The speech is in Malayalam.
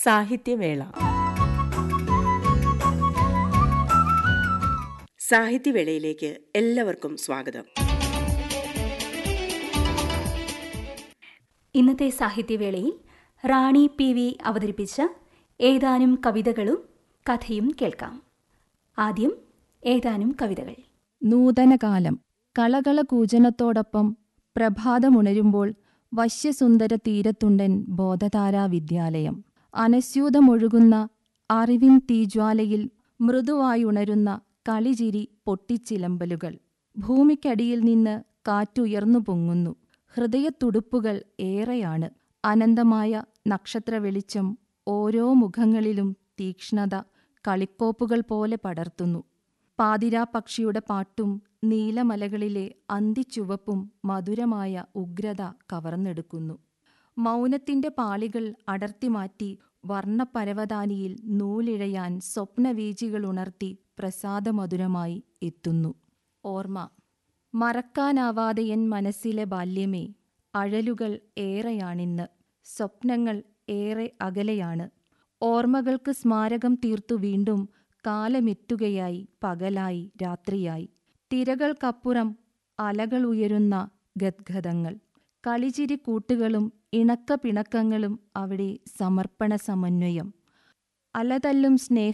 സാഹിത്യവേള സാഹിത്യവേളയിലേക്ക് എല്ലാവർക്കും സ്വാഗതം ഇന്നത്തെ സാഹിത്യവേളയിൽ റാണി പി വി അവതരിപ്പിച്ച ഏതാനും കവിതകളും കഥയും കേൾക്കാം ആദ്യം ഏതാനും കവിതകൾ നൂതനകാലം കളകളകൂജനത്തോടൊപ്പം പ്രഭാതമുണരുമ്പോൾ വശ്യസുന്ദര തീരത്തുണ്ടൻ ബോധധാരാ വിദ്യാലയം അനസ്യൂതമൊഴുകുന്ന അറിവിൻ തീജ്വാലയിൽ മൃദുവായുണരുന്ന കളിചിരി പൊട്ടിച്ചിലമ്പലുകൾ ഭൂമിക്കടിയിൽ നിന്ന് കാറ്റുയർന്നു പൊങ്ങുന്നു ഹൃദയത്തുടുപ്പുകൾ ഏറെയാണ് അനന്തമായ നക്ഷത്രവെളിച്ചം ഓരോ മുഖങ്ങളിലും തീക്ഷ്ണത കളിക്കോപ്പുകൾ പോലെ പടർത്തുന്നു പാതിരാ പക്ഷിയുടെ പാട്ടും നീലമലകളിലെ അന്തിച്ചുവപ്പും മധുരമായ ഉഗ്രത കവർന്നെടുക്കുന്നു മൗനത്തിന്റെ പാളികൾ അടർത്തിമാറ്റി വർണ്ണപരവതാനിയിൽ നൂലിഴയാൻ സ്വപ്നവീചികളുണർത്തി പ്രസാദമധുരമായി എത്തുന്നു ഓർമ്മ മറക്കാനാവാതെ എൻ മനസ്സിലെ ബാല്യമേ അഴലുകൾ ഏറെയാണിന്ന് സ്വപ്നങ്ങൾ ഏറെ അകലെയാണ് ഓർമ്മകൾക്ക് സ്മാരകം തീർത്തു വീണ്ടും കാലമെത്തുകയായി പകലായി രാത്രിയായി തിരകൾക്കപ്പുറം അലകൾ ഉയരുന്ന ഗദ്ഗതങ്ങൾ കളിചിരി കൂട്ടുകളും ഇണക്കപിണക്കങ്ങളും അവിടെ സമർപ്പണ സമന്വയം അലതല്ലും സ്നേഹ